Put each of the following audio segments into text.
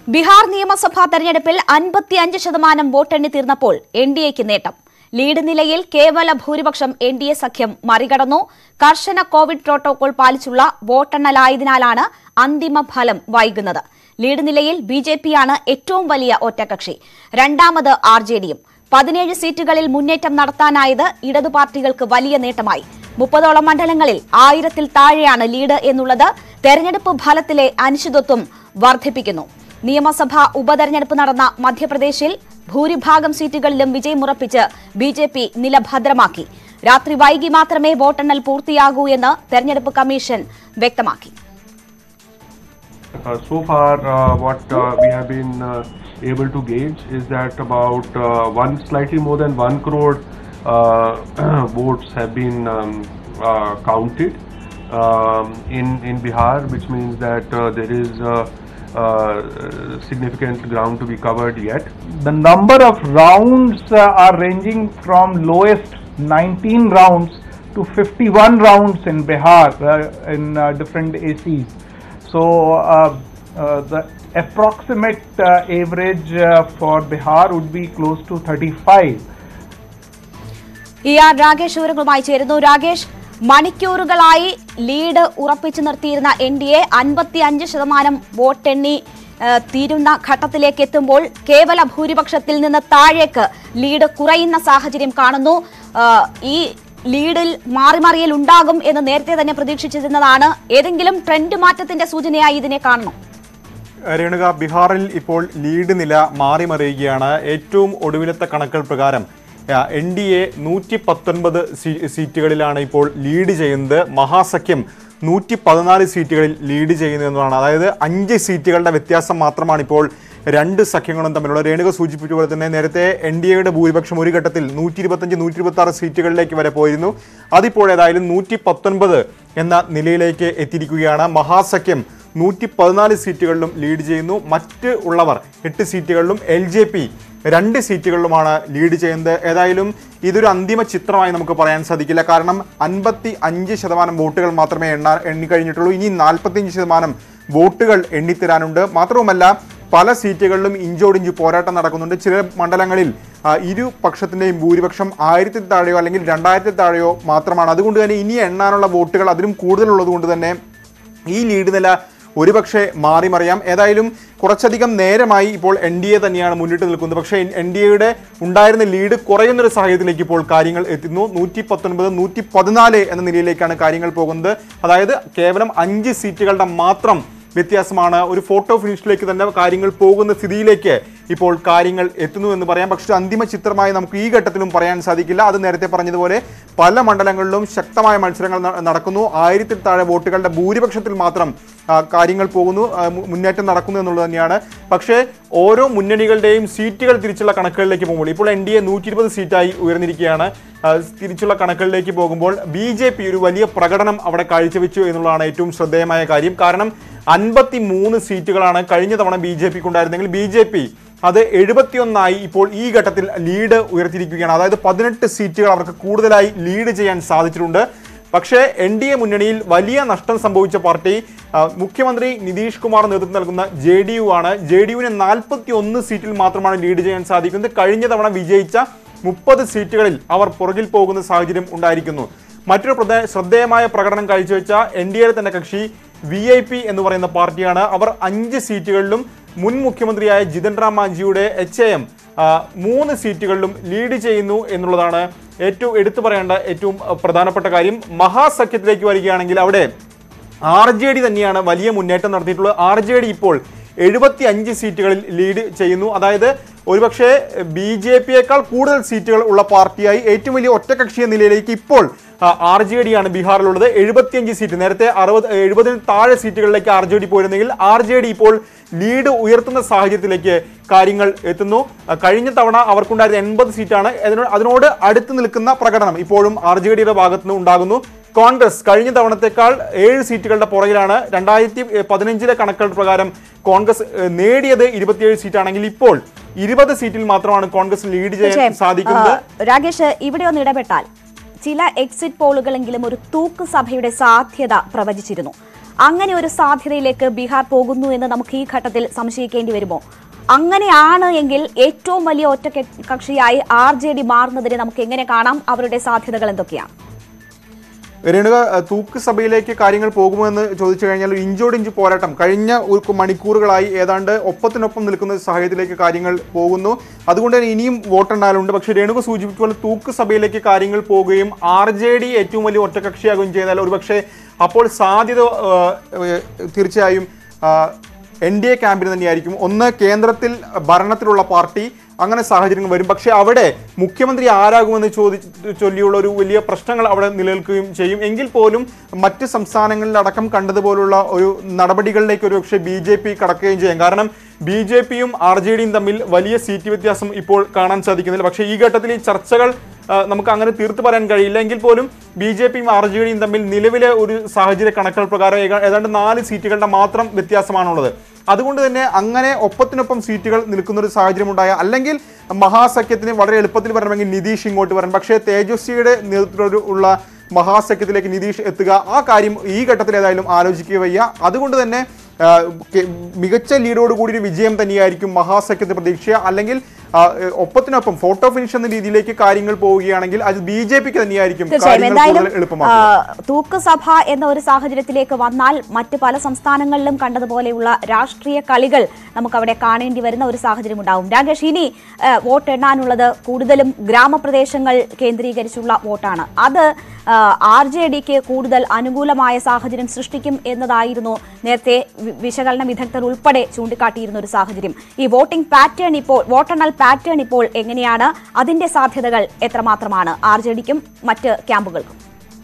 ബീഹാർ നിയമസഭാ തെരഞ്ഞെടുപ്പിൽ അൻപത്തിയഞ്ച് ശതമാനം വോട്ടെണ്ണി തീർന്നപ്പോൾ എൻ ഡി എക്ക് നേട്ടം ലീഡ് നിലയിൽ കേവല ഭൂരിപക്ഷം എൻ ഡി എ സഖ്യം മറികടന്നു കർശന കോവിഡ് പ്രോട്ടോകോൾ പാലിച്ചുള്ള വോട്ടെണ്ണലായതിനാലാണ് അന്തിമ ഫലം വൈകുന്നത് ലീഡ് നിലയിൽ ബി ജെ പിയാണ് ഏറ്റവും വലിയ ഒറ്റകക്ഷി രണ്ടാമത് ആർ ജെ ഡിയും പതിനേഴ് സീറ്റുകളിൽ മുന്നേറ്റം നടത്താനായത് ഇടതു പാർട്ടികൾക്ക് വലിയ നേട്ടമായി മുപ്പതോളം മണ്ഡലങ്ങളിൽ ആയിരത്തിൽ താഴെയാണ് ലീഡ് എന്നുള്ളത് തെരഞ്ഞെടുപ്പ് ഫലത്തിലെ അനിശ്ചിതത്വം വർദ്ധിപ്പിക്കുന്നു നിയമസഭാ ഉപതെരഞ്ഞെടുപ്പ് നടന്ന മധ്യപ്രദേശിൽ ഭൂരിഭാഗം സീറ്റുകളിലും വിജയമുറപ്പിച്ച് ബി ജെ പി നില ഭദ്രമാക്കി രാത്രി വൈകി മാത്രമേ വോട്ടെണ്ണൽ പൂർത്തിയാകൂ എന്ന് തെരഞ്ഞെടുപ്പ് കമ്മീഷൻ വ്യക്തമാക്കി Uh, so far, uh, what uh, we have been uh, able to gauge is that about uh, one slightly more than one crore uh, votes have been um, uh, counted um, in in Bihar, which means that uh, there is uh, uh, significant ground to be covered yet. The number of rounds uh, are ranging from lowest 19 rounds to 51 rounds in Bihar uh, in uh, different ACs. So uh, uh, the approximate uh, average uh, for Bihar would be close to 35. E R Rakesh വിവരങ്ങളുമായി ചേരുന്നു Rakesh മണിക്കൂറുകളായി lead ഉറപ്പിച്ചു നിർത്തിയിരുന്ന N D A അൻപത്തിയഞ്ച് ശതമാനം വോട്ടെണ്ണി ആ, തീരുന്ന ഘട്ടത്തിലേക്ക് എത്തുമ്പോൾ കേവല ഭൂരിപക്ഷത്തിൽ നിന്ന് താഴേക്ക് ലീഡ് കുറയുന്ന സാഹചര്യം കാണുന്നു ആ, ഈ ലീഡിൽ മാറിമറിയൽ ഉണ്ടാകും എന്ന് നേരത്തെ തന്നെ പ്രതീക്ഷിച്ചിരുന്നതാണ് ഏതെങ്കിലും ട്രെൻഡ് മാറ്റത്തിന്റെ സൂചനയായി ഇതിനെ കാണണം രേണുക ബീഹാറിൽ ഇപ്പോൾ ലീഡ് നില മാറിമറിയുകയാണ് ഏറ്റവും ഒടുവിലത്തെ കണക്കുകൾ പ്രകാരം എൻ ഡി എ നൂറ്റി പത്തൊൻപത് സീറ്റുകളിലാണ് ഇപ്പോൾ ലീഡ് ചെയ്യുന്നത് മഹാസഖ്യം നൂറ്റി പതിനാല് സീറ്റുകളിൽ ലീഡ് ചെയ്യുന്നു എന്നതാണ് അതായത് അഞ്ച് സീറ്റുകളുടെ വ്യത്യാസം മാത്രമാണ് ഇപ്പോൾ രണ്ട് സഖ്യങ്ങളും തമ്മിലുള്ള രേണുക സൂചിപ്പിച്ച പോലെ തന്നെ നേരത്തെ എൻ ഡി എയുടെ ഭൂരിപക്ഷം ഒരു ഘട്ടത്തിൽ നൂറ്റി ഇരുപത്തഞ്ച് നൂറ്റി ഇരുപത്തി ആറ് സീറ്റുകളിലേക്ക് വരെ പോയിരുന്നു അതിപ്പോൾ ഏതായാലും നൂറ്റി പത്തൊൻപത് എന്ന നിലയിലേക്ക് എത്തിയിരിക്കുകയാണ് മഹാസഖ്യം നൂറ്റി പതിനാല് സീറ്റുകളിലും ലീഡ് ചെയ്യുന്നു മറ്റ് ഉള്ളവർ എട്ട് സീറ്റുകളിലും എൽ ജെ പി രണ്ട് സീറ്റുകളിലുമാണ് ലീഡ് ചെയ്യുന്നത് ഏതായാലും ഇതൊരു അന്തിമ ചിത്രമായി നമുക്ക് പറയാൻ സാധിക്കില്ല കാരണം അൻപത്തി അഞ്ച് ശതമാനം വോട്ടുകൾ മാത്രമേ എണ്ണ എണ്ണിക്കഴിഞ്ഞിട്ടുള്ളൂ ഇനി നാൽപ്പത്തിയഞ്ച് ശതമാനം വോട്ടുകൾ എണ്ണിത്തരാനുണ്ട് മാത്രവുമല്ല പല സീറ്റുകളിലും ഇഞ്ചോടിഞ്ച് പോരാട്ടം നടക്കുന്നുണ്ട് ചില മണ്ഡലങ്ങളിൽ ആ, ഇരു പക്ഷത്തിൻ്റെയും ഭൂരിപക്ഷം ആയിരത്തിൽ താഴെയോ അല്ലെങ്കിൽ രണ്ടായിരത്തിൽ താഴെയോ മാത്രമാണ് അതുകൊണ്ട് തന്നെ ഇനി എണ്ണാനുള്ള വോട്ടുകൾ അതിലും കൂടുതലുള്ളത് കൊണ്ട് തന്നെ ഈ ലീഡ് നില ഒരുപക്ഷെ മാറി മറിയാം ഏതായാലും കുറച്ചധികം നേരമായി ഇപ്പോൾ എൻ ഡി എ തന്നെയാണ് മുന്നിട്ട് നിൽക്കുന്നത് പക്ഷേ എൻ ഡി എയുടെ ഉണ്ടായിരുന്ന ലീഡ് കുറയുന്നൊരു സാഹചര്യത്തിലേക്ക് ഇപ്പോൾ കാര്യങ്ങൾ എത്തുന്നു നൂറ്റി പത്തൊൻപത് നൂറ്റി പതിനാല് എന്ന നിലയിലേക്കാണ് കാര്യങ്ങൾ പോകുന്നത് അതായത് കേവലം അഞ്ച് സീറ്റുകളുടെ മാത്രം വ്യത്യാസമാണ് ഒരു ഫോട്ടോ ഫിനിഷിലേക്ക് തന്നെ കാര്യങ്ങൾ പോകുന്ന സ്ഥിതിയിലേക്ക് ഇപ്പോൾ കാര്യങ്ങൾ എത്തുന്നു എന്ന് പറയാം പക്ഷേ അന്തിമ ചിത്രമായി നമുക്ക് ഈ ഘട്ടത്തിലും പറയാൻ സാധിക്കില്ല അത് നേരത്തെ പറഞ്ഞതുപോലെ പല മണ്ഡലങ്ങളിലും ശക്തമായ മത്സരങ്ങൾ ന- നടക്കുന്നു ആയിരത്തിൽ താഴെ വോട്ടുകളുടെ ഭൂരിപക്ഷത്തിൽ മാത്രം ആ, കാര്യങ്ങൾ പോകുന്നു ആ, മു- മുന്നേറ്റം നടക്കുന്നു എന്നുള്ളത് തന്നെയാണ് പക്ഷേ ഓരോ മുന്നണികളുടെയും സീറ്റുകൾ തിരിച്ചുള്ള കണക്കുകളിലേക്ക് പോകുമ്പോൾ ഇപ്പോൾ എൻ ഡി എ നൂറ്റി ഇരുപത് സീറ്റായി ഉയർന്നിരിക്കുകയാണ് ആ, തിരിച്ചുള്ള കണക്കുകളിലേക്ക് പോകുമ്പോൾ ബി ജെ പി ഒരു വലിയ പ്രകടനം അവിടെ കാഴ്ചവെച്ചു എന്നുള്ളതാണ് ഏറ്റവും ശ്രദ്ധേയമായ കാര്യം കാരണം അൻപത്തി മൂന്ന് സീറ്റുകളാണ് കഴിഞ്ഞ തവണ ബി ജെ പിക്ക് ഉണ്ടായിരുന്നെങ്കിൽ ബി ജെ പി അത് എഴുപത്തിയൊന്നായി ഇപ്പോൾ ഈ ഘട്ടത്തിൽ ലീഡ് ഉയർത്തിയിരിക്കുകയാണ് അതായത് പതിനെട്ട് സീറ്റുകൾ അവർക്ക് കൂടുതലായി ലീഡ് ചെയ്യാൻ സാധിച്ചിട്ടുണ്ട് പക്ഷേ എൻ ഡി എ മുന്നണിയിൽ വലിയ നഷ്ടം സംഭവിച്ച പാർട്ടി ആ, മുഖ്യമന്ത്രി നിതീഷ് കുമാർ നേതൃത്വം നൽകുന്ന ജെ ഡി യു ആണ് ജെ ഡി യുവിന് നാൽപ്പത്തി ഒന്ന് സീറ്റിൽ മാത്രമാണ് ലീഡ് ചെയ്യാൻ സാധിക്കുന്നത് കഴിഞ്ഞ തവണ വിജയിച്ച മുപ്പത് സീറ്റുകളിൽ അവർ പുറകിൽ പോകുന്ന സാഹചര്യം ഉണ്ടായിരിക്കുന്നു മറ്റൊരു പ്രധേ ശ്രദ്ധേയമായ പ്രകടനം കാഴ്ചവെച്ച എൻ ഡി എയുടെ തന്നെ കക്ഷി വി ഐ പി എന്ന് പറയുന്ന പാർട്ടിയാണ് അവർ അഞ്ച് സീറ്റുകളിലും മുൻ മുഖ്യമന്ത്രിയായ ജിതൻ റാം മാഞ്ചിയുടെ എച്ച് എ എം മൂന്ന് സീറ്റുകളിലും ലീഡ് ചെയ്യുന്നു എന്നുള്ളതാണ് ഏറ്റവും എടുത്തു പറയേണ്ട ഏറ്റവും അഹ്, പ്രധാനപ്പെട്ട കാര്യം മഹാസഖ്യത്തിലേക്ക് വരികയാണെങ്കിൽ അവിടെ ആർ ജെ ഡി തന്നെയാണ് വലിയ മുന്നേറ്റം നടത്തിയിട്ടുള്ളത് ആർ ജെ ഡി ഇപ്പോൾ എഴുപത്തി അഞ്ച് സീറ്റുകളിൽ ലീഡ് ചെയ്യുന്നു അതായത് ഒരുപക്ഷെ ബി ജെ പിയേക്കാൾ കൂടുതൽ സീറ്റുകൾ ഉള്ള പാർട്ടിയായി ഏറ്റവും വലിയ ഒറ്റകക്ഷി എന്ന നിലയിലേക്ക് ഇപ്പോൾ ആർ ജെ ഡി ആണ് ബീഹാറിലുള്ളത് എഴുപത്തിയഞ്ച് സീറ്റ് നേരത്തെ അറുപത് എഴുപതിൽ താഴെ സീറ്റുകളിലേക്ക് ആർ ജെ ഡി പോയിരുന്നെങ്കിൽ ആർ ജെ ഡി ഇപ്പോൾ ലീഡ് ഉയർത്തുന്ന സാഹചര്യത്തിലേക്ക് കാര്യങ്ങൾ എത്തുന്നു ആ, കഴിഞ്ഞ തവണ അവർക്കുണ്ടായിരുന്ന എൺപത് സീറ്റാണ് അതിനോട് അതിനോട് അടുത്ത് നിൽക്കുന്ന പ്രകടനം ഇപ്പോഴും ആർ ജെ ഡിയുടെ ഭാഗത്തു നിന്ന് ഉണ്ടാകുന്നു കോൺഗ്രസ് കഴിഞ്ഞ തവണത്തേക്കാൾ ഏഴ് സീറ്റുകളുടെ പുറകിലാണ് രണ്ടായിരത്തി പതിനഞ്ചിലെ കണക്കുകൾ പ്രകാരം കോൺഗ്രസ് ഏഹ്, നേടിയത് ഇരുപത്തിയേഴ് സീറ്റാണെങ്കിൽ ഇപ്പോൾ ഇരുപത് സീറ്റിൽ മാത്രമാണ് കോൺഗ്രസ് ലീഡ് ചെയ്യാൻ തീർച്ചയായും. സാധിക്കുന്നത് ആ, രാകേഷ് ഇവിടെ ഒന്ന് ഇടപെട്ടാൽ ചില എക്സിറ്റ് പോളുകളെങ്കിലും ഒരു തൂക്ക് സഭയുടെ സാധ്യത പ്രവചിച്ചിരുന്നു അങ്ങനെ ഒരു സാധ്യതയിലേക്ക് ബീഹാർ പോകുന്നു എന്ന് നമുക്ക് ഈ ഘട്ടത്തിൽ സംശയിക്കേണ്ടി വരുമോ അങ്ങനെയാണ് എങ്കിൽ ഏറ്റവും വലിയ ഒറ്റ കക്ഷിയായി ആർ ജെ ഡി മാറുന്നതിനെ നമുക്ക് എങ്ങനെ കാണാം അവരുടെ സാധ്യതകൾ എന്തൊക്കെയാണ് രേണുക അഹ് തൂക്ക് സഭയിലേക്ക് കാര്യങ്ങൾ പോകുമോ എന്ന് ചോദിച്ചു കഴിഞ്ഞാൽ ഒരു ഇഞ്ചോടിഞ്ച് പോരാട്ടം കഴിഞ്ഞ ഒരു മണിക്കൂറുകളായി ഏതാണ്ട് ഒപ്പത്തിനൊപ്പം നിൽക്കുന്ന സാഹചര്യത്തിലേക്ക് കാര്യങ്ങൾ പോകുന്നു അതുകൊണ്ട് തന്നെ ഇനിയും വോട്ടെണ്ണാലുണ്ട് പക്ഷേ രേണുക സൂചിപ്പിച്ചുപോലെ തൂക്ക് സഭയിലേക്ക് കാര്യങ്ങൾ പോവുകയും ആർ ജെ ഡി ഏറ്റവും വലിയ ഒറ്റകക്ഷിയാകുകയും ചെയ്താൽ ഒരുപക്ഷെ അപ്പോൾ സാധ്യത ആഹ്, ഏഹ്, തീർച്ചയായും എൻ ഡി എ ക്യാമ്പിന് തന്നെയായിരിക്കും ഒന്ന് കേന്ദ്രത്തിൽ ഭരണത്തിലുള്ള പാർട്ടി അങ്ങനെ സാഹചര്യങ്ങൾ വരും പക്ഷേ അവിടെ മുഖ്യമന്ത്രി ആരാകുമെന്ന് ചോദിച്ച് ചൊല്ലിയുള്ള ഒരു വലിയ പ്രശ്നങ്ങൾ അവിടെ നിലനിൽക്കുകയും ചെയ്യും എങ്കിൽ പോലും മറ്റ് സംസ്ഥാനങ്ങളിലടക്കം കണ്ടതുപോലുള്ള ഒരു നടപടികളിലേക്ക് ഒരു പക്ഷേ ബി ജെ പി കടക്കുകയും ചെയ്യും കാരണം ബി ജെ പിയും ആർ ജെ ഡിയും തമ്മിൽ വലിയ സീറ്റ് വ്യത്യാസം ഇപ്പോൾ കാണാൻ സാധിക്കുന്നില്ല പക്ഷേ ഈ ഘട്ടത്തിൽ ഈ ചർച്ചകൾ ആ, നമുക്ക് അങ്ങനെ തീർത്ത് പറയാൻ കഴിയില്ല എങ്കിൽ പോലും ബി ജെ പിയും ആർ ജെ ഡിയും തമ്മിൽ നിലവിലെ ഒരു സാഹചര്യ കണക്കുകൾ പ്രകാരം ഏക- ഏതാണ്ട് നാല് സീറ്റുകളുടെ മാത്രം വ്യത്യാസമാണുള്ളത് അതുകൊണ്ട് തന്നെ അങ്ങനെ ഒപ്പത്തിനൊപ്പം സീറ്റുകൾ നിൽക്കുന്ന ഒരു സാഹചര്യം ഉണ്ടായ അല്ലെങ്കിൽ മഹാസഖ്യത്തിന് വളരെ എളുപ്പത്തിൽ വരണമെങ്കിൽ നിതീഷ് ഇങ്ങോട്ട് വരണം പക്ഷേ തേജസ്വിയുടെ നേതൃത്വത്തിൽ ഉള്ള മഹാസഖ്യത്തിലേക്ക് നിതീഷ് എത്തുക ആ കാര്യം ഈ ഘട്ടത്തിൽ ഏതായാലും ആലോചിക്കുക വയ്യ അതുകൊണ്ട് തന്നെ ആ, കെ- മികച്ച ലീഡോടുകൂടി ഒരു വിജയം തന്നെയായിരിക്കും മഹാസഖ്യത്തിന് പ്രതീക്ഷ അല്ലെങ്കിൽ ആ, ഒപ്പത്തിനൊപ്പം ഫോട്ടോ ഫിനിഷ് എന്ന രീതിയിലേക്ക് കാര്യങ്ങൾ പോവുകയാണെങ്കിൽ അത് ബി ജെ പിക്ക് തന്നെയായിരിക്കും തീർച്ചയായും കാര്യങ്ങൾ എന്തായാലും കൂടുതൽ എളുപ്പമാക്കുക ആ, തൂക്കുസഭ എന്ന ഒരു സാഹചര്യത്തിലേക്ക് വന്നാൽ മറ്റ് പല സംസ്ഥാനങ്ങളിലും കണ്ടതുപോലെയുള്ള രാഷ്ട്രീയ കളികൾ നമുക്ക് അവിടെ കാണേണ്ടി വരുന്ന ഒരു സാഹചര്യം ഉണ്ടാവും രാകേഷ് ഇനി ആ, വോട്ട് എണ്ണാനുള്ളത് കൂടുതലും ഗ്രാമപ്രദേശങ്ങൾ കേന്ദ്രീകരിച്ചുള്ള വോട്ടാണ് അത് ആർ ജെ ഡിക്ക് കൂടുതൽ അനുകൂലമായ സാഹചര്യം സൃഷ്ടിക്കും എന്നതായിരുന്നു നേരത്തെ വി- വിശകലന വിദഗ്ധർ ഉൾപ്പെടെ ചൂണ്ടിക്കാട്ടിയിരുന്ന ഒരു സാഹചര്യം ഈ വോട്ടിംഗ് പാറ്റേൺ ഇപ്പോൾ വോട്ടെണ്ണൽ പാറ്റേൺ ഇപ്പോൾ എങ്ങനെയാണ് അതിന്റെ സാധ്യതകൾ എത്രമാത്രമാണ് ആർ ജെ ഡിക്കും മറ്റ് ക്യാമ്പുകൾക്കും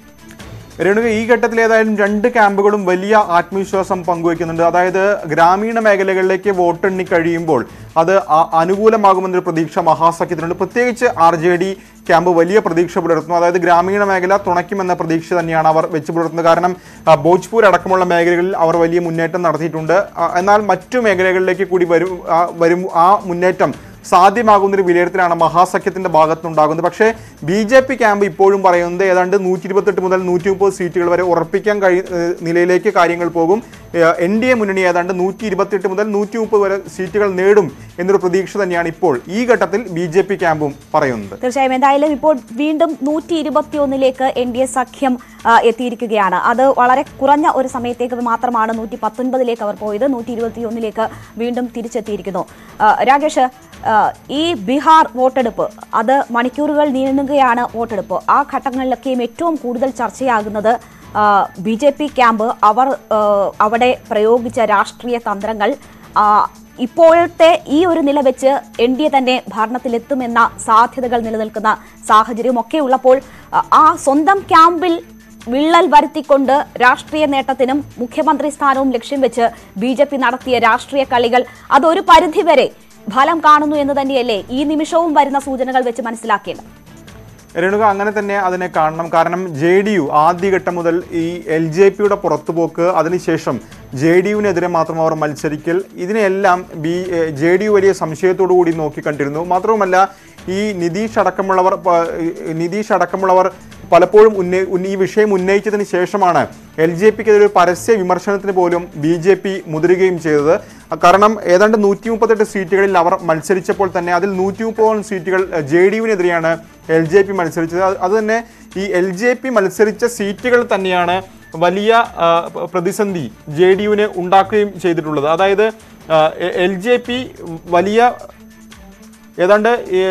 രേണുക ഈ ഘട്ടത്തിൽ ഏതായാലും രണ്ട് ക്യാമ്പുകളും വലിയ ആത്മവിശ്വാസം പങ്കുവയ്ക്കുന്നുണ്ട് അതായത് ഗ്രാമീണ മേഖലകളിലേക്ക് വോട്ടെണ്ണി കഴിയുമ്പോൾ അത് അ- അനുകൂലമാകുമെന്നൊരു പ്രതീക്ഷ മഹാസഖ്യത്തിനുണ്ട് പ്രത്യേകിച്ച് ആർ ജെ ഡി ക്യാമ്പ് വലിയ പ്രതീക്ഷ പുലർത്തുന്നു അതായത് ഗ്രാമീണ മേഖല തുണയ്ക്കുമെന്ന പ്രതീക്ഷ തന്നെയാണ് അവർ വെച്ച് പുലർത്തുന്നത് കാരണം ആ, ഭോജ്പൂർ അടക്കമുള്ള മേഖലകളിൽ അവർ വലിയ മുന്നേറ്റം നടത്തിയിട്ടുണ്ട് ആ, എന്നാൽ മറ്റു മേഖലകളിലേക്ക് കൂടി വരും ആ, വരും ആ മുന്നേറ്റം സാധ്യമാകുന്നൊരു വിലയിരുത്തലാണ് മഹാസഖ്യത്തിന്റെ ഭാഗത്തുനിന്നുണ്ടാകുന്നത് പക്ഷേ ബി ജെ പി ക്യാമ്പ് ഇപ്പോഴും പറയുന്നത് ഏതാണ്ട് നൂറ്റി ഇരുപത്തെട്ട് മുതൽ നൂറ്റി മുപ്പത് സീറ്റുകൾ വരെ ഉറപ്പിക്കാൻ കഴി ഏഹ് നിലയിലേക്ക് കാര്യങ്ങൾ പോകും എൻ ഡി എ മുന്നണി ഏതാണ്ട് നൂറ്റി ഇരുപത്തെട്ട് മുതൽ നൂറ്റി മുപ്പത് വരെ സീറ്റുകൾ നേടും എന്നൊരു പ്രതീക്ഷ തന്നെയാണ് ഇപ്പോൾ ഈ ഘട്ടത്തിൽ ബി ജെ പി ക്യാമ്പും പറയുന്നത് തീർച്ചയായും എന്തായാലും ഇപ്പോൾ വീണ്ടും നൂറ്റി ഇരുപത്തിയൊന്നിലേക്ക് എൻ ഡി എ സഖ്യം ആ, എത്തിയിരിക്കുകയാണ് അത് വളരെ കുറഞ്ഞ ഒരു സമയത്തേക്ക് മാത്രമാണ് നൂറ്റി പത്തൊൻപതിലേക്ക് അവർ പോയത് നൂറ്റി ഇരുപത്തിയൊന്നിലേക്ക് വീണ്ടും തിരിച്ചെത്തിയിരിക്കുന്നു ആ, രാകേഷ് ആ, ഈ ബീഹാർ വോട്ടെടുപ്പ് അത് മണിക്കൂറുകൾ നീങ്ങുകയാണ് വോട്ടെടുപ്പ് ആ ഘട്ടങ്ങളിലൊക്കെയും ഏറ്റവും കൂടുതൽ ചർച്ചയാകുന്നത് ബി ജെ പി ക്യാമ്പ് അവർ ആ, അവിടെ പ്രയോഗിച്ച രാഷ്ട്രീയ തന്ത്രങ്ങൾ ആ, ഇപ്പോഴത്തെ ഈ ഒരു നില വെച്ച് എൻ ഡി എ തന്നെ ഭരണത്തിലെത്തുമെന്ന സാധ്യതകൾ നിലനിൽക്കുന്ന സാഹചര്യം ഒക്കെ ഉള്ളപ്പോൾ ആ, ആ സ്വന്തം ക്യാമ്പിൽ വിള്ളൽ വരുത്തിക്കൊണ്ട് രാഷ്ട്രീയ നേട്ടത്തിനും മുഖ്യമന്ത്രി സ്ഥാനവും ലക്ഷ്യം വെച്ച് ബി ജെ പി നടത്തിയ രാഷ്ട്രീയ കളികൾ അതൊരു പരിധിവരെ ഫലം കാണുന്നു എന്ന് തന്നെയല്ലേ ഈ നിമിഷവും വരുന്ന സൂചനകൾ വെച്ച് മനസ്സിലാക്കേണ്ടത് രേണുക അങ്ങനെ തന്നെ അതിനെ കാണണം കാരണം ജെ ഡി യു ആദ്യഘട്ടം മുതൽ ഈ എൽ ജെ പിയുടെ പുറത്തുപോക്ക് അതിനുശേഷം ജെ ഡി യുവിനെതിരെ മാത്രം അവർ മത്സരിക്കൽ ഇതിനെല്ലാം ബി ജെ ഡി യു വലിയ സംശയത്തോടു കൂടി നോക്കിക്കണ്ടിരുന്നു മാത്രവുമല്ല ഈ നിതീഷ് അടക്കമുള്ളവർ പ- നിതീഷ് അടക്കമുള്ളവർ പലപ്പോഴും ഉന്നയി ഉന്ന- ഈ വിഷയം ഉന്നയിച്ചതിന് ശേഷമാണ് എൽ ജെ പിക്കെതിരെ ഒരു പരസ്യ വിമർശനത്തിന് പോലും ബി ജെ പി മുതിരുകയും ചെയ്തത് കാരണം ഏതാണ്ട് നൂറ്റി മുപ്പത്തെട്ട് സീറ്റുകളിൽ അവർ മത്സരിച്ചപ്പോൾ തന്നെ അതിൽ നൂറ്റി മുപ്പതോളം സീറ്റുകൾ ജെ ഡി യുവിനെതിരെയാണ് എൽ ജെ പി മത്സരിച്ചത് അത് അത് തന്നെ ഈ എൽ ജെ പി മത്സരിച്ച സീറ്റുകൾ തന്നെയാണ് വലിയ ആ, പ- പ്രതിസന്ധി ജെ ഡി യുവിന് ഉണ്ടാക്കുകയും ചെയ്തിട്ടുള്ളത് അതായത് എൽ ജെ പി വലിയ ഏതാണ്ട്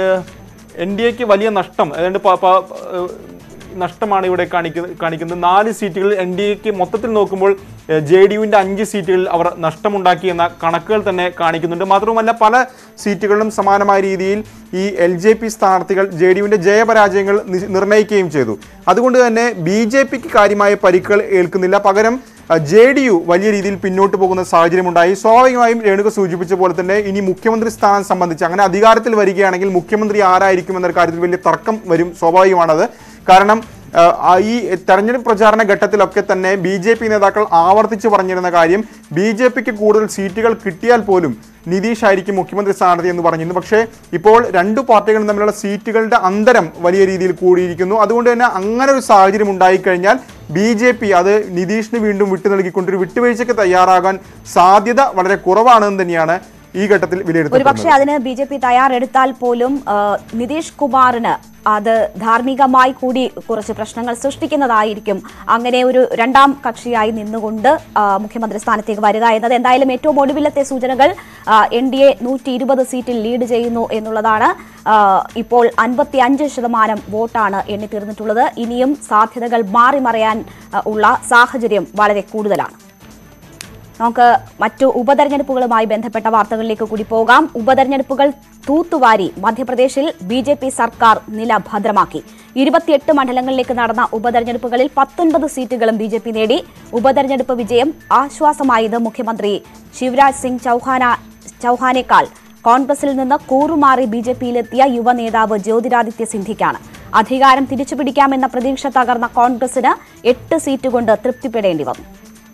എൻ ഡി എക്ക് വലിയ നഷ്ടം ഏതാണ്ട് പ- പ- ഏഹ് നഷ്ടമാണ് ഇവിടെ കാണിക്കുന്നത് കാണിക്കുന്നത് നാല് സീറ്റുകളിൽ എൻ ഡി എക്ക് മൊത്തത്തിൽ നോക്കുമ്പോൾ ജെ ഡി യുവിൻ്റെ അഞ്ച് സീറ്റുകളിൽ അവർ നഷ്ടമുണ്ടാക്കി എന്ന കണക്കുകൾ തന്നെ കാണിക്കുന്നുണ്ട് മാത്രവുമല്ല പല സീറ്റുകളിലും സമാനമായ രീതിയിൽ ഈ എൽ ജെ പി സ്ഥാനാർത്ഥികൾ ജെ ഡി യുവിൻ്റെ ജയപരാജയങ്ങൾ നി- നിർണ്ണയിക്കുകയും ചെയ്തു അതുകൊണ്ട് തന്നെ ബി ജെ പിക്ക് കാര്യമായ പരിക്കുകൾ ഏൽക്കുന്നില്ല പകരം ജെ ഡി യു വലിയ രീതിയിൽ പിന്നോട്ട് പോകുന്ന സാഹചര്യമുണ്ടായി സ്വാഭാവികമായും രേണുക സൂചിപ്പിച്ച പോലെ തന്നെ ഇനി മുഖ്യമന്ത്രി സ്ഥാനം സംബന്ധിച്ച് അങ്ങനെ അധികാരത്തിൽ വരികയാണെങ്കിൽ മുഖ്യമന്ത്രി ആരായിരിക്കും എന്ന കാര്യത്തിൽ വലിയ തർക്കം വരും സ്വാഭാവികമാണത് കാരണം ആ, ആ ഈ തെരഞ്ഞെടുപ്പ് പ്രചാരണ ഘട്ടത്തിലൊക്കെ തന്നെ ബി ജെ പി നേതാക്കൾ ആവർത്തിച്ച് പറഞ്ഞിരുന്ന കാര്യം ബി ജെ പിക്ക് കൂടുതൽ സീറ്റുകൾ കിട്ടിയാൽ പോലും നിതീഷ് ആയിരിക്കും മുഖ്യമന്ത്രി സ്ഥാനാർത്ഥി എന്ന് പറഞ്ഞിരുന്നു പക്ഷേ ഇപ്പോൾ രണ്ടു പാർട്ടികളും തമ്മിലുള്ള സീറ്റുകളുടെ അന്തരം വലിയ രീതിയിൽ കൂടിയിരിക്കുന്നു അതുകൊണ്ട് തന്നെ അങ്ങനെ ഒരു സാഹചര്യം ഉണ്ടായിക്കഴിഞ്ഞാൽ ബി ജെ പി അത് നിതീഷിന് വീണ്ടും വിട്ടു നൽകിക്കൊണ്ടൊരു വിട്ടുവീഴ്ചയ്ക്ക് തയ്യാറാകാൻ സാധ്യത വളരെ കുറവാണെന്ന് തന്നെയാണ് ഈ ഘട്ടത്തിൽ ഒരുപക്ഷെ വിലയിരുത്തപ്പെടുന്നത് അതിന് ബി ജെ പി തയ്യാറെടുത്താൽ പോലും ആ, നിതീഷ് കുമാറിന് അത് ധാർമ്മികമായി കൂടി കുറച്ച് പ്രശ്നങ്ങൾ സൃഷ്ടിക്കുന്നതായിരിക്കും അങ്ങനെ ഒരു രണ്ടാം കക്ഷിയായി നിന്നുകൊണ്ട് ആ, മുഖ്യമന്ത്രി സ്ഥാനത്തേക്ക് വരിക എന്നത് എന്തായാലും ഏറ്റവും ഒടുവിലത്തെ സൂചനകൾ എൻ ഡി എ നൂറ്റി ഇരുപത് സീറ്റിൽ ലീഡ് ചെയ്യുന്നു എന്നുള്ളതാണ് ആ, ഇപ്പോൾ അൻപത്തി അഞ്ച് ശതമാനം വോട്ടാണ് എണ്ണിത്തീർന്നിട്ടുള്ളത് ഇനിയും സാധ്യതകൾ മാറി മറയാൻ ആ, ഉള്ള സാഹചര്യം വളരെ കൂടുതലാണ് നമുക്ക് മറ്റു ഉപതെരഞ്ഞെടുപ്പുകളുമായി ബന്ധപ്പെട്ട വാർത്തകളിലേക്ക് കൂടി പോകാം ഉപതെരഞ്ഞെടുപ്പുകൾ തൂത്തുവാരി മധ്യപ്രദേശിൽ ബി ജെ പി സർക്കാർ നില ഭദ്രമാക്കി ഇരുപത്തിയെട്ട് മണ്ഡലങ്ങളിലേക്ക് നടന്ന ഉപതെരഞ്ഞെടുപ്പുകളിൽ പത്തൊൻപത് സീറ്റുകളും ബി ജെ പി നേടി ഉപതെരഞ്ഞെടുപ്പ് വിജയം ആശ്വാസമായത് മുഖ്യമന്ത്രി ശിവരാജ് സിംഗ് ചൌഹാന ചൌഹാനേക്കാൾ കോൺഗ്രസിൽ നിന്ന് കൂറുമാറി ബി ജെ പിയിലെത്തിയ യുവ നേതാവ് ജ്യോതിരാദിത്യ സിന്ധ്യയ്ക്കാണ് അധികാരം തിരിച്ചുപിടിക്കാമെന്ന പ്രതീക്ഷ തകർന്ന കോൺഗ്രസിന് എട്ട് സീറ്റ് കൊണ്ട് തൃപ്തിപ്പെടേണ്ടി വന്നു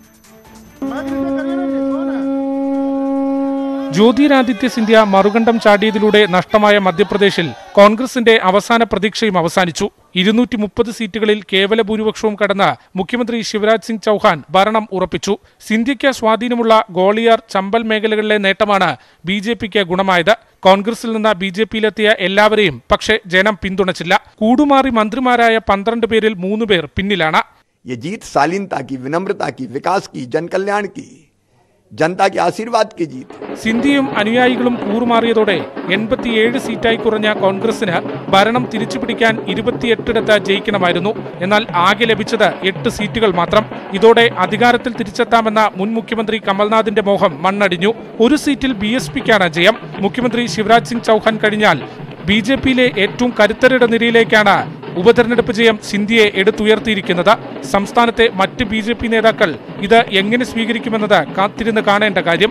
ജ്യോതിരാദിത്യ സിന്ധ്യ മറുകണ്ഠം ചാടിയതിലൂടെ നഷ്ടമായ മധ്യപ്രദേശിൽ കോൺഗ്രസിന്റെ അവസാന പ്രതീക്ഷയും അവസാനിച്ചു ഇരുന്നൂറ്റി മുപ്പത് സീറ്റുകളിൽ കേവല ഭൂരിപക്ഷവും കടന്ന് മുഖ്യമന്ത്രി ശിവരാജ് സിംഗ് ചൌഹാൻ ഭരണം ഉറപ്പിച്ചു സിന്ധ്യയ്ക്ക് സ്വാധീനമുള്ള ഗോളിയാർ ചമ്പൽ മേഖലകളിലെ നേട്ടമാണ് ബി ജെ പിക്ക് ഗുണമായത് കോൺഗ്രസിൽ നിന്ന് ബി ജെ പിയിലെത്തിയ എല്ലാവരെയും പക്ഷേ ജനം പിന്തുണച്ചില്ല കൂടുമാറി മന്ത്രിമാരായ പന്ത്രണ്ട് പേരിൽ മൂന്ന് പേർ പിന്നിലാണ് ये जीत शालीनता की विनम्रता की विकास की जन कल्याण की जनता के आशीर्वाद की जीत है സിന്ധ്യയും അനുയായികളും കൂറുമാറിയതോടെ എൺപത്തിയേഴ് സീറ്റായി കുറഞ്ഞ കോൺഗ്രസിന് ഭരണം തിരിച്ചുപിടിക്കാൻ ഇരുപത്തിയെട്ടിടത്ത് ജയിക്കണമായിരുന്നു എന്നാൽ ആകെ ലഭിച്ചത് എട്ട് സീറ്റുകൾ മാത്രം ഇതോടെ അധികാരത്തിൽ തിരിച്ചെത്താമെന്ന മുൻ മുഖ്യമന്ത്രി കമൽനാഥിന്റെ മോഹം മണ്ണടിഞ്ഞു ഒരു സീറ്റിൽ ബി എസ് പിക്കാണ് ജയം മുഖ്യമന്ത്രി ശിവരാജ് സിംഗ് ചൌഹാൻ കഴിഞ്ഞാൽ ബി ജെ പിയിലെ ഏറ്റവും കരുത്തരുടെ നിരയിലേക്കാണ് ഉപതെരഞ്ഞെടുപ്പ് ജയം സിന്ധ്യയെ എടുത്തുയർത്തിയിരിക്കുന്നത് സംസ്ഥാനത്തെ മറ്റ് ബി ജെ പി നേതാക്കൾ ഇത് എങ്ങനെ സ്വീകരിക്കുമെന്നത് കാത്തിരുന്ന് കാണേണ്ട കാര്യം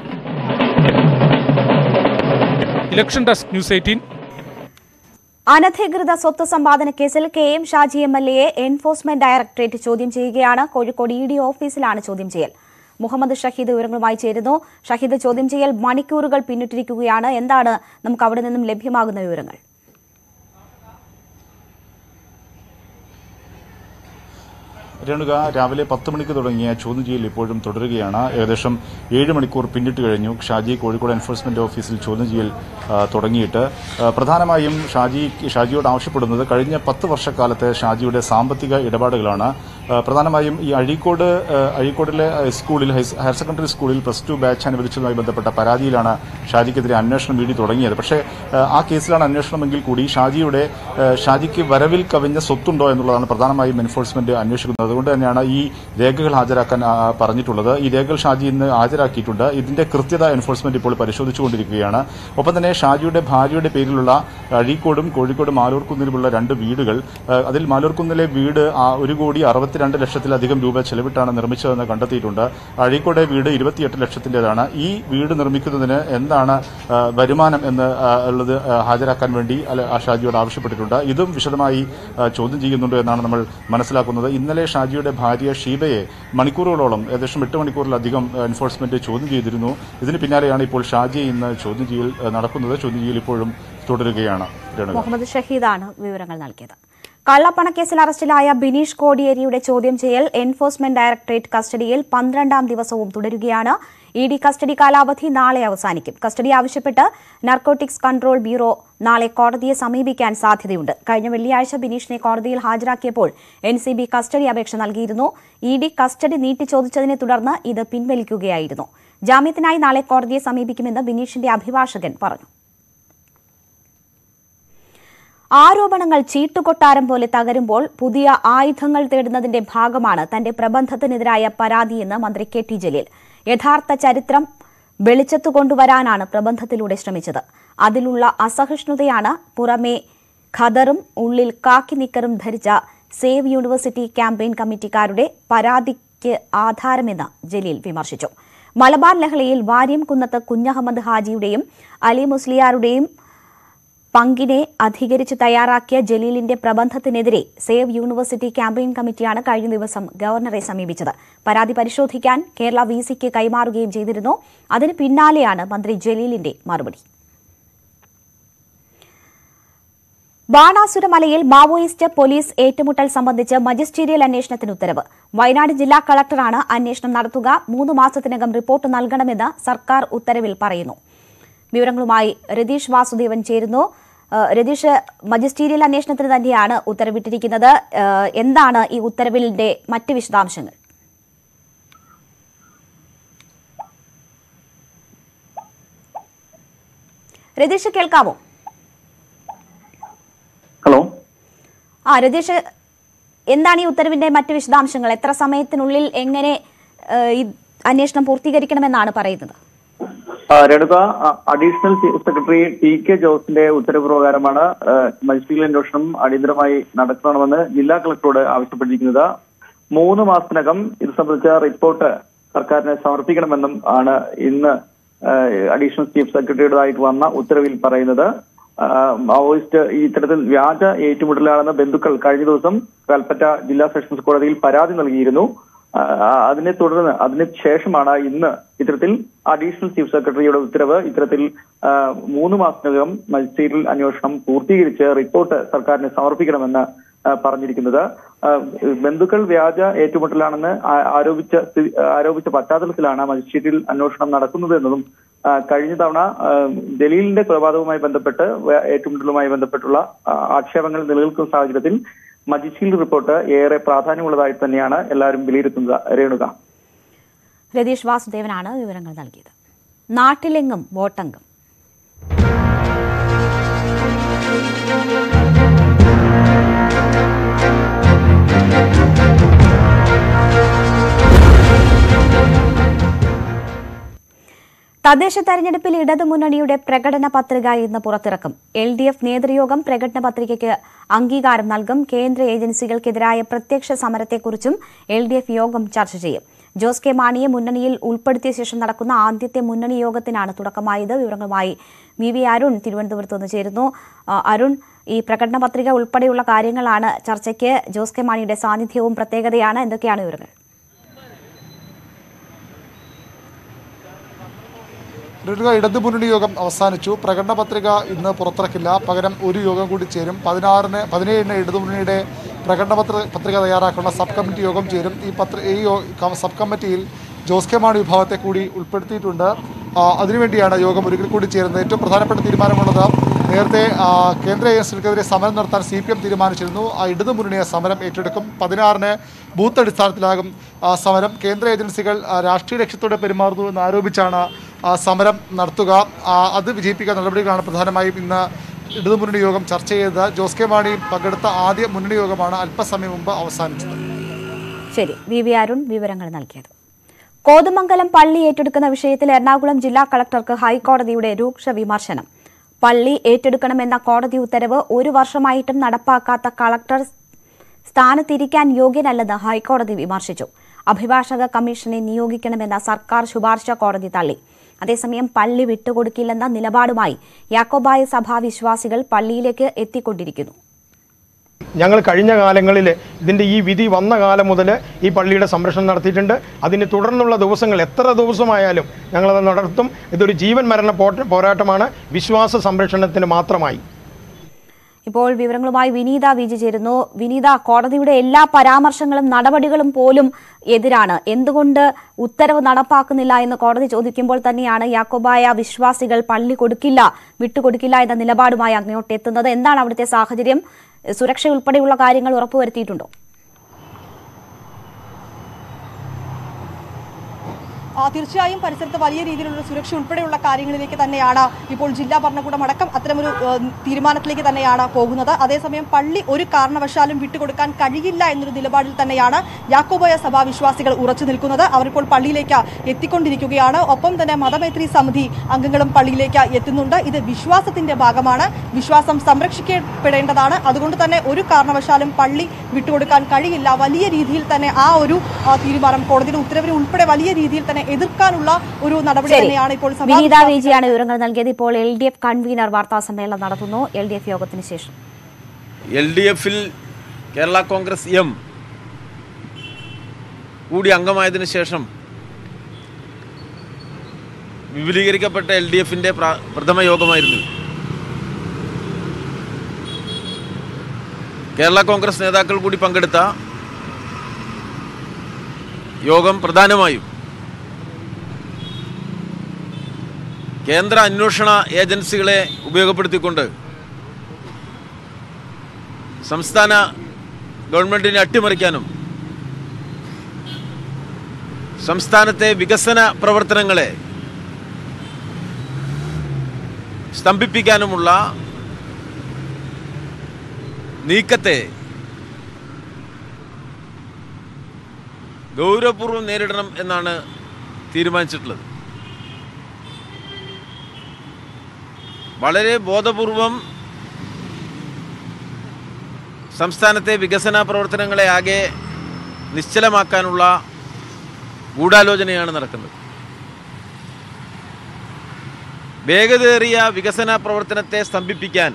ഇലക്ഷൻ ഡെസ്ക് ന്യൂസ് എയ്റ്റീൻ അനധികൃത സ്വത്ത് സമ്പാദന കേസിൽ K M Shaji M L എയെ എൻഫോഴ്സ്മെന്റ് ഡയറക്ടറേറ്റ് ചോദ്യം ചെയ്യുകയാണ് കോഴിക്കോട് ഇ ഡി ഓഫീസിലാണ് ചോദ്യം ചെയ്യൽ മുഹമ്മദ് ഷഹീദ് വിവരങ്ങളുമായി ചേരുന്നു ഷഹീദ് ചോദ്യം ചെയ്യൽ മണിക്കൂറുകൾ പിന്നിട്ടിരിക്കുകയാണ് എന്താണ് നമുക്ക് അവിടെ നിന്നും ലഭ്യമാകുന്ന വിവരങ്ങൾ രേണുക രാവിലെ പത്ത് മണിക്ക് തുടങ്ങിയ ചോദ്യം ചെയ്യൽ ഇപ്പോഴും തുടരുകയാണ് ഏകദേശം ഏഴ് മണിക്കൂർ പിന്നിട്ട് കഴിഞ്ഞു ഷാജി കോഴിക്കോട് എൻഫോഴ്സ്മെന്റ് ഓഫീസിൽ ചോദ്യം ചെയ്യൽ ആ, തുടങ്ങിയിട്ട് ആ, പ്രധാനമായും ഷാജി ഷാജിയോട് ആവശ്യപ്പെടുന്നത് കഴിഞ്ഞ പത്ത് വർഷക്കാലത്തെ ഷാജിയുടെ സാമ്പത്തിക ഇടപാടുകളാണ് ആ, പ്രധാനമായും ഈ അഴീക്കോട് ആ, അഴീക്കോടിലെ ആ, സ്കൂളിൽ ഹൈ- ഹയർ സെക്കൻഡറി സ്കൂളിൽ പ്ലസ് ടു ബാച്ച് അനുവദിച്ചതുമായി ബന്ധപ്പെട്ട പരാതിയിലാണ് ഷാജിക്കെതിരെ അന്വേഷണം ഇ ഡി തുടങ്ങിയത് പക്ഷേ ആ, ആ കേസിലാണ് അന്വേഷണമെങ്കിൽ കൂടി ഷാജിയുടെ ആ, ഷാജിക്ക് വരവിൽ കവിഞ്ഞ സ്വത്തുണ്ടോ എന്നുള്ളതാണ് പ്രധാനമായും എൻഫോഴ്സ്മെന്റ് അന്വേഷിക്കുന്നത് അതുകൊണ്ട് തന്നെയാണ് ഈ രേഖകൾ ഹാജരാക്കാൻ ആ, പറഞ്ഞിട്ടുള്ളത് ഈ രേഖകൾ ഷാജി ഇന്ന് ഹാജരാക്കിയിട്ടുണ്ട് ഇതിന്റെ കൃത്യത എൻഫോഴ്സ്മെന്റ് ഇപ്പോൾ പരിശോധിച്ചുകൊണ്ടിരിക്കുകയാണ് ഒപ്പം തന്നെ ഷാജിയുടെ ഭാര്യയുടെ പേരിലുള്ള അഴീക്കോടും കോഴിക്കോട് മാലൂർക്കുന്നിലുമുള്ള രണ്ട് വീടുകൾ ആ, അതിൽ മാലൂർക്കുന്നിലെ വീട് ആ ഒരു കോടി അറുപത്തിരണ്ട് ലക്ഷത്തിലധികം രൂപ ചെലവിട്ടാണ് നിർമ്മിച്ചതെന്ന് കണ്ടെത്തിയിട്ടുണ്ട് അഴീക്കോടെ വീട് ഇരുപത്തിയെട്ട് ലക്ഷത്തിന്റേതാണ് ഈ വീട് നിർമ്മിക്കുന്നതിന് എന്താണ് ആ, വരുമാനം എന്ന് ആ, ഉള്ളത് ആ, ഹാജരാക്കാൻ വേണ്ടി അല്ല, ആ ഷാജിയോട് ആവശ്യപ്പെട്ടിട്ടുണ്ട് ഇതും വിശദമായി ആ, ചോദ്യം ചെയ്യുന്നുണ്ട് എന്നാണ് നമ്മൾ മനസ്സിലാക്കുന്നത് ഇന്നലെ ഷാജിയുടെ ഭാര്യ ഷീബയെ മണിക്കൂറുകളോളം ഏകദേശം എട്ട് മണിക്കൂറിലധികം എൻഫോഴ്സ്മെന്റ് ചോദ്യം ചെയ്തിരുന്നു ഇതിന് പിന്നാലെയാണ് ഇപ്പോൾ ഷാജിയെ ഇന്ന് ചോദ്യം ചെയ്യൽ ആ, നടക്കുന്നത് ചോദ്യം ചെയ്യൽ ഇപ്പോഴും തുടരുകയാണ് രേണുക മുഹമ്മദ് ഷഹീദാണ് വിവരങ്ങൾ നൽകിയത് കള്ളപ്പണക്കേസിൽ അറസ്റ്റിലായ ബിനീഷ് കോടിയേരിയുടെ ചോദ്യം ചെയ്യൽ എൻഫോഴ്സ്മെന്റ് ഡയറക്ടറേറ്റ് കസ്റ്റഡിയിൽ പന്ത്രണ്ടാം ദിവസവും തുടരുകയാണ് ഇ ഡി കസ്റ്റഡി കാലാവധി നാളെ അവസാനിക്കും കസ്റ്റഡി ആവശ്യപ്പെട്ട് നർക്കോട്ടിക്സ് കൺട്രോൾ ബ്യൂറോ നാളെ കോടതിയെ സമീപിക്കാൻ സാധ്യതയുണ്ട് കഴിഞ്ഞ വെള്ളിയാഴ്ച ബിനീഷിനെ കോടതിയിൽ ഹാജരാക്കിയപ്പോൾ എൻ സി ബി കസ്റ്റഡി അപേക്ഷ നൽകിയിരുന്നു ഇ ഡി കസ്റ്റഡി നീട്ടി ചോദിച്ചതിനെ തുടർന്ന് ഇത് പിൻവലിക്കുകയായിരുന്നു ജാമ്യത്തിനായി നാളെ കോടതിയെ സമീപിക്കുമെന്ന് ബിനീഷിന്റെ അഭിഭാഷകൻ പറഞ്ഞു ആരോപണങ്ങൾ ചീട്ടുകൊട്ടാരം പോലെ തകരുമ്പോൾ പുതിയ ആയുധങ്ങൾ തേടുന്നതിന്റെ ഭാഗമാണ് തന്റെ പ്രബന്ധത്തിനെതിരായ പരാതിയെന്ന് മന്ത്രി കെ ടി ജലീൽ യഥാർത്ഥ ചരിത്രം വെളിച്ചത്തു കൊണ്ടുവരാനാണ് പ്രബന്ധത്തിലൂടെ ശ്രമിച്ചത് അതിലുള്ള അസഹിഷ്ണുതയാണ് പുറമേ ഖദറും ഉള്ളിൽ കാക്കി നിക്കറും ധരിച്ച സേവ് യൂണിവേഴ്സിറ്റി ക്യാമ്പയിൻ കമ്മിറ്റിക്കാരുടെ പരാതിക്ക് ആധാരമെന്ന് ജലീൽ വിമർശിച്ചു മലബാർ ലഹളയിൽ വാര്യം കുന്നത്ത് കുഞ്ഞഹമ്മദ് ഹാജിയുടെയും അലി മുസ്ലിയാരുടെയും പങ്കിനെ അധികരിച്ച് തയ്യാറാക്കിയ ജലീലിന്റെ പ്രബന്ധത്തിനെതിരെ സേവ് യൂണിവേഴ്സിറ്റി ക്യാമ്പയിൻ കമ്മിറ്റിയാണ് കഴിഞ്ഞ ദിവസം ഗവർണറെ സമീപിച്ചത് പരാതി പരിശോധിക്കാൻ കേരള വി സിക്ക് കൈമാറുകയും ചെയ്തിരുന്നു അതിന് പിന്നാലെയാണ് മന്ത്രി ജലീലിന്റെ മറുപടി ബാണാസുര മലയിൽ മാവോയിസ്റ്റ് പോലീസ് ഏറ്റുമുട്ടൽ സംബന്ധിച്ച് മജിസ്റ്റീരിയൽ അന്വേഷണത്തിന് ഉത്തരവ് വയനാട് ജില്ലാ കളക്ടറാണ് അന്വേഷണം നടത്തുക മൂന്ന് മാസത്തിനകം റിപ്പോർട്ട് നൽകണമെന്ന് സർക്കാർ ഉത്തരവിൽ പറയുന്നു വിവരങ്ങളുമായി രതീഷ് വാസുദേവൻ ചേരുന്നു ഏഹ് രതീഷ് മജിസ്റ്റീരിയൽ അന്വേഷണത്തിന് തന്നെയാണ് ഉത്തരവിട്ടിരിക്കുന്നത് ഏഹ് എന്താണ് ഈ ഉത്തരവിന്റെ മറ്റ് വിശദാംശങ്ങൾ രതീഷ് കേൾക്കാമോ ഹലോ ആ രതീഷ് എന്താണ് ഈ ഉത്തരവിന്റെ മറ്റ് വിശദാംശങ്ങൾ എത്ര സമയത്തിനുള്ളിൽ എങ്ങനെ ഏഹ്, ഈ അന്വേഷണം പൂർത്തീകരിക്കണമെന്നാണ് പറയുന്നത് ആ, Renuka additional chief secretary T K ജോസിന്റെ ഉത്തരവ് പ്രകാരമാണ് ആ, മജിസ്ട്രേറ്റ് അന്വേഷണം അടിയന്തരമായി നടത്തണമെന്ന് ജില്ലാ കളക്ടറോട് ആവശ്യപ്പെട്ടിരിക്കുന്നത് മൂന്ന് മാസത്തിനകം ഇത് സംബന്ധിച്ച റിപ്പോർട്ട് സർക്കാരിന് സമർപ്പിക്കണമെന്നും ആണ് ഇന്ന് ആ, അഡീഷണൽ ചീഫ് സെക്രട്ടറിയുടേതായിട്ട് വന്ന ഉത്തരവിൽ പറയുന്നത് ആ, മാവോയിസ്റ്റ് ഈ ഇത്തരത്തിൽ വ്യാജ ഏറ്റുമുട്ടലാണെന്ന് ബന്ധുക്കൾ കഴിഞ്ഞ ദിവസം കൽപ്പറ്റ ജില്ലാ സെഷൻസ് കോടതിയിൽ പരാതി നൽകിയിരുന്നു ആ, അതിനെ തുടർന്ന് അതിന് ശേഷമാണ് ഇന്ന് ഇത്തരത്തിൽ അഡീഷണൽ ചീഫ് സെക്രട്ടറിയുടെ ഉത്തരവ് ഇത്തരത്തിൽ ആ, മൂന്ന് മാസത്തിനകം മജിസ്ട്രേറ്റിൽ അന്വേഷണം പൂർത്തീകരിച്ച് റിപ്പോർട്ട് സർക്കാരിന് സമർപ്പിക്കണമെന്ന് ആ, പറഞ്ഞിരിക്കുന്നത് ആ, ബന്ധുക്കൾ വ്യാജ ഏറ്റുമുട്ടലാണെന്ന് ആ- ആരോപിച്ച സ്ഥിതി- ആരോപിച്ച പശ്ചാത്തലത്തിലാണ് മജിസ്ട്രേറ്റിൽ അന്വേഷണം നടക്കുന്നത് എന്നതും ആ, കഴിഞ്ഞ തവണ ആ, ജലീലിന്റെ കൊലപാതകവുമായി ബന്ധപ്പെട്ട് വേ- ഏറ്റുമുട്ടലുമായി ബന്ധപ്പെട്ടുള്ള ആ, ആക്ഷേപങ്ങൾ നിലനിൽക്കുന്ന സാഹചര്യത്തിൽ മജിസ്ട്രേറ്റ് റിപ്പോർട്ട് ഏറെ പ്രാധാന്യമുള്ളതായി തന്നെയാണ് എല്ലാവരും വിലയിരുത്തുന്നത് രേണുക രതീഷ് വാസുദേവനാണ് വിവരങ്ങൾ നൽകിയത് നാട്ടിലെങ്ങും വോട്ടംഗം തദ്ദേശ തെരഞ്ഞെടുപ്പിൽ ഇടതുമുന്നണിയുടെ പ്രകടന പത്രിക ഇന്ന് പുറത്തിറക്കും എൽ ഡി എഫ് നേതൃയോഗം പ്രകടന പത്രികയ്ക്ക് അംഗീകാരം നൽകും കേന്ദ്ര ഏജൻസികൾക്കെതിരായ പ്രത്യക്ഷ സമരത്തെക്കുറിച്ചും എൽ ഡി എഫ് യോഗം ചർച്ച ചെയ്യും ജോസ് കെ മാണിയെ മുന്നണിയിൽ ഉൾപ്പെടുത്തിയ ശേഷം നടക്കുന്ന ആദ്യത്തെ മുന്നണി യോഗത്തിനാണ് തുടക്കമായത് വിവരങ്ങളുമായി വി വി അരുൺ തിരുവനന്തപുരത്ത് നിന്ന് ചേരുന്നു ആ, അരുൺ ഈ പ്രകടന പത്രിക ഉൾപ്പെടെയുള്ള കാര്യങ്ങളാണ് ചർച്ചയ്ക്ക് ജോസ് കെ മാണിയുടെ സാന്നിധ്യവും പ്രത്യേകതയാണ് എന്തൊക്കെയാണ് വിവരങ്ങൾ റെഡുക ഇടതു മുന്നണി യോഗം അവസാനിച്ചു പ്രകടന പത്രിക ഇന്ന് പുറത്തിറക്കില്ല പകരം ഒരു യോഗം കൂടി ചേരും പതിനാറിന് പതിനേഴിന് ഇടതു മുന്നണിയുടെ പ്രകടന പത്ര പത്രിക തയ്യാറാക്കുന്ന സബ് കമ്മിറ്റി യോഗം ചേരും ഈ പത്ര ഈ യോ- ക- സബ് കമ്മിറ്റിയിൽ ജോസ് കെ മാണി വിഭാഗത്തെ കൂടി ഉൾപ്പെടുത്തിയിട്ടുണ്ട് ആ, അതിനുവേണ്ടിയാണ് യോഗം ഒരിക്കൽ കൂടി ചേരുന്നത് ഏറ്റവും പ്രധാനപ്പെട്ട തീരുമാനമുള്ളത് നേരത്തെ ആ, കേന്ദ്ര ഏജൻസികൾക്കെതിരെ സമരം നടത്താൻ സി പി എം തീരുമാനിച്ചിരുന്നു ആ ഇടതു മുന്നണിയെ സമരം ഏറ്റെടുക്കും പതിനാറിന് ബൂത്ത് അടിസ്ഥാനത്തിലാകും ആ, സമരം കേന്ദ്ര ഏജൻസികൾ ആ, രാഷ്ട്രീയ ലക്ഷ്യത്തോടെ പെരുമാറുന്നു എന്ന് ആരോപിച്ചാണ് ആ, സമരം നടത്തുക ആ, അത് വിജയിപ്പിക്കാൻ നടപടികളാണ് പ്രധാനമായും ഇന്ന് ഇടതുമുന്നണി യോഗം ചർച്ച ചെയ്തത് ജോസ് കെ മാണി പങ്കെടുത്ത ആദ്യ മുന്നണി യോഗമാണ് അല്പസമയം മുമ്പ് അവസാനിച്ചത് ശരി വി വി അരുൺ വിവരങ്ങൾ നൽകിയത് കോതമംഗലം പള്ളി ഏറ്റെടുക്കുന്ന വിഷയത്തിൽ എറണാകുളം ജില്ലാ കളക്ടർക്ക് ഹൈക്കോടതിയുടെ രൂക്ഷ വിമർശനം പള്ളി ഏറ്റെടുക്കണമെന്ന കോടതി ഉത്തരവ് ഒരു വർഷമായിട്ടും നടപ്പാക്കാത്ത കളക്ടർ സ്ഥാനത്തിരിക്കാൻ യോഗ്യനല്ലെന്ന് ഹൈക്കോടതി വിമർശിച്ചു അഭിഭാഷക കമ്മീഷനെ നിയോഗിക്കണമെന്ന സർക്കാർ ശുപാർശ കോടതി തള്ളി അതേസമയം പള്ളി വിട്ടുകൊടുക്കില്ലെന്ന നിലപാടുമായി യാക്കോബായ സഭാ വിശ്വാസികൾ പള്ളിയിലേക്ക് എത്തിക്കൊണ്ടിരിക്കുന്നു ഞങ്ങൾ കഴിഞ്ഞ കാലങ്ങളിൽ ഇതിൻ്റെ ഈ വിധി വന്ന കാലം മുതൽ ഈ പള്ളിയുടെ സംരക്ഷണം നടത്തിയിട്ടുണ്ട് അതിന് തുടർന്നുള്ള ദിവസങ്ങൾ എത്ര ദിവസമായാലും ഞങ്ങളത് നടത്തും ഇതൊരു ജീവൻ മരണ പോട്ട- പോരാട്ടമാണ് വിശ്വാസ സംരക്ഷണത്തിന് മാത്രമായി ഇപ്പോൾ വിവരങ്ങളുമായി വിനീത വിജി ചേരുന്നു വിനീത കോടതിയുടെ എല്ലാ പരാമർശങ്ങളും നടപടികളും പോലും എതിരാണ് എന്തുകൊണ്ട് ഉത്തരവ് നടപ്പാക്കുന്നില്ല എന്ന് കോടതി ചോദിക്കുമ്പോൾ തന്നെയാണ് യാക്കോബായ വിശ്വാസികൾ പള്ളി കൊടുക്കില്ല വിട്ടുകൊടുക്കില്ല എന്ന നിലപാടുമായി അങ്ങോട്ട് എത്തുന്നത് എന്താണ് അവിടുത്തെ സാഹചര്യം സുരക്ഷ ഉൾപ്പെടെയുള്ള കാര്യങ്ങൾ ഉറപ്പുവരുത്തിയിട്ടുണ്ടോ ആ, തീർച്ചയായും പരിസരത്ത് വലിയ രീതിയിലുള്ള സുരക്ഷ ഉൾപ്പെടെയുള്ള കാര്യങ്ങളിലേക്ക് തന്നെയാണ് ഇപ്പോൾ ജില്ലാ ഭരണകൂടം അടക്കം അത്തരമൊരു ഏഹ്, തീരുമാനത്തിലേക്ക് തന്നെയാണ് പോകുന്നത് അതേസമയം പള്ളി ഒരു കാരണവശാലും വിട്ടുകൊടുക്കാൻ കഴിയില്ല എന്നൊരു നിലപാടിൽ തന്നെയാണ് യാക്കോബായ സഭാ വിശ്വാസികൾ ഉറച്ചു നിൽക്കുന്നത് അവരിപ്പോൾ പള്ളിയിലേക്ക് എത്തിക്കൊണ്ടിരിക്കുകയാണ് ഒപ്പം തന്നെ മതമൈത്രി സമിതി അംഗങ്ങളും പള്ളിയിലേക്ക് എത്തുന്നുണ്ട് ഇത് വിശ്വാസത്തിന്റെ ഭാഗമാണ് വിശ്വാസം സംരക്ഷിക്കപ്പെടേണ്ടതാണ് അതുകൊണ്ട് തന്നെ ഒരു കാരണവശാലും പള്ളി വിട്ടുകൊടുക്കാൻ കഴിയില്ല വലിയ രീതിയിൽ തന്നെ ആ ഒരു ആ, തീരുമാനം കോടതിയുടെ ഉത്തരവിന് ഉൾപ്പെടെ വലിയ രീതിയിൽ തന്നെ എതിർക്കാനുള്ള ഒരു നടപടി ശരി തന്നെയാണ് ഇപ്പോൾ സഭാ വിനീത വിജിയാണ് വിവരങ്ങൾ നൽകിയത് ഇപ്പോൾ എൽ ഡി എഫ് കൺവീനർ വാർത്താ സമ്മേളനം നടത്തുന്നു എൽ ഡി എഫ് യോഗത്തിന് ശേഷം എൽ ഡി എഫിൽ കേരള കോൺഗ്രസ് എം കൂടി അംഗമായതിനു ശേഷം വിപുലീകരിക്കപ്പെട്ട എൽ ഡി എഫിൻ്റെ പ്രഥമ യോഗമായിരുന്നു ഇത്. കേരള കോൺഗ്രസ് നേതാക്കൾ കൂടി പങ്കെടുത്ത യോഗം പ്രധാനമായും കേന്ദ്ര അന്വേഷണ ഏജൻസികളെ ഉപയോഗപ്പെടുത്തിക്കൊണ്ട് സംസ്ഥാന ഗവൺമെന്റിനെ അട്ടിമറിക്കാനും സംസ്ഥാനത്തെ വികസന പ്രവർത്തനങ്ങളെ സ്തംഭിപ്പിക്കാനുമുള്ള നീക്കത്തെ ഗൗരവപൂർവ്വം നേരിടണം എന്നാണ് തീരുമാനിച്ചിട്ടുള്ളത് വളരെ ബോധപൂർവം സംസ്ഥാനത്തെ വികസന പ്രവർത്തനങ്ങളെ ആകെ നിശ്ചലമാക്കാനുള്ള ഗൂഢാലോചനയാണ് നടക്കുന്നത് വേഗതേറിയ വികസന പ്രവർത്തനത്തെ സ്തംഭിപ്പിക്കാൻ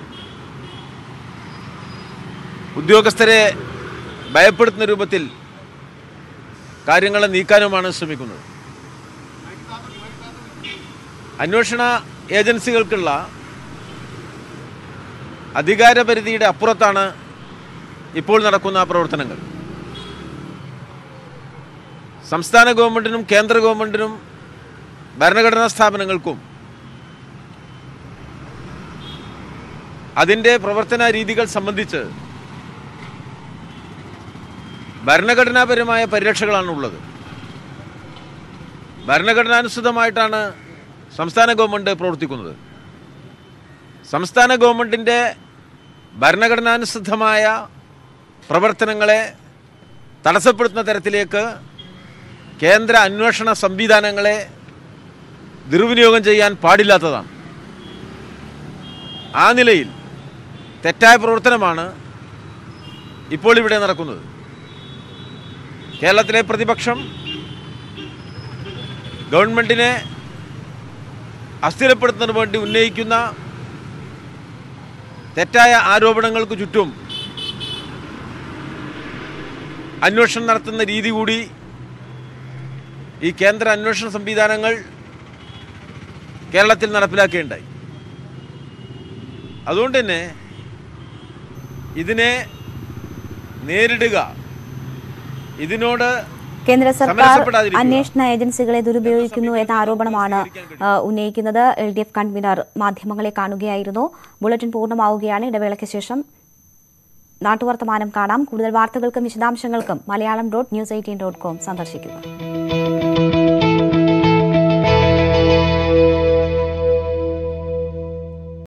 ഉദ്യോഗസ്ഥരെ ഭയപ്പെടുത്തുന്ന രൂപത്തിൽ കാര്യങ്ങളെ നീക്കാനുമാണ് ശ്രമിക്കുന്നത് അന്വേഷണ ഏജൻസികൾക്കുള്ള അധികാരപരിധിയുടെ അപ്പുറത്താണ് ഇപ്പോൾ നടക്കുന്ന പ്രവർത്തനങ്ങൾ സംസ്ഥാന ഗവൺമെന്റിനും കേന്ദ്ര ഗവൺമെന്റിനും ഭരണഘടനാ സ്ഥാപനങ്ങൾക്കും അതിൻ്റെ പ്രവർത്തന രീതികൾ സംബന്ധിച്ച് ഭരണഘടനാപരമായ പരിരക്ഷകളാണ് ഉള്ളത് ഭരണഘടനാനുസൃതമായിട്ടാണ് സംസ്ഥാന ഗവൺമെൻറ് പ്രവർത്തിക്കുന്നത് സംസ്ഥാന ഗവൺമെൻറ്റിൻ്റെ ഭരണഘടനാനുസൃതമായ പ്രവർത്തനങ്ങളെ തടസ്സപ്പെടുത്തുന്ന തരത്തിലേക്ക് കേന്ദ്ര അന്വേഷണ സംവിധാനങ്ങളെ ദുർവിനിയോഗം ചെയ്യാൻ പാടില്ലാത്തതാണ് ആ നിലയിൽ തെറ്റായ പ്രവർത്തനമാണ് ഇപ്പോൾ ഇവിടെ നടക്കുന്നത് കേരളത്തിലെ പ്രതിപക്ഷം ഗവൺമെൻറ്റിനെ അസ്ഥിരപ്പെടുത്തുന്നതിന് വേണ്ടി ഉന്നയിക്കുന്ന തെറ്റായ ആരോപണങ്ങൾക്ക് ചുറ്റും അന്വേഷണം നടത്തുന്ന രീതി കൂടി ഈ കേന്ദ്ര അന്വേഷണ സംവിധാനങ്ങൾ കേരളത്തിൽ നടപ്പിലാക്കുകയുണ്ടായി അതുകൊണ്ട് തന്നെ ഇതിനെ നേരിടുക ഇതിനോട് കേന്ദ്ര സർക്കാർ സമരസപ്പെടാതിരിക്കുക. അന്വേഷണ ഏജൻസികളെ ദുരുപയോഗിക്കുന്നു എന്ന ആരോപണമാണ് ആ, ഉന്നയിക്കുന്നത് എൽ ഡി എഫ് കൺവീനർ മാധ്യമങ്ങളെ കാണുകയായിരുന്നു ബുള്ളറ്റിൻ പൂർണ്ണമാവുകയാണ് ഇടവേളയ്ക്ക് ശേഷം നാട്ടുവർത്തമാനം കാണാം കൂടുതൽ വാർത്തകൾക്കും വിശദാംശങ്ങൾക്കും Malayalam dot news eighteen dot com സന്ദർശിക്കുക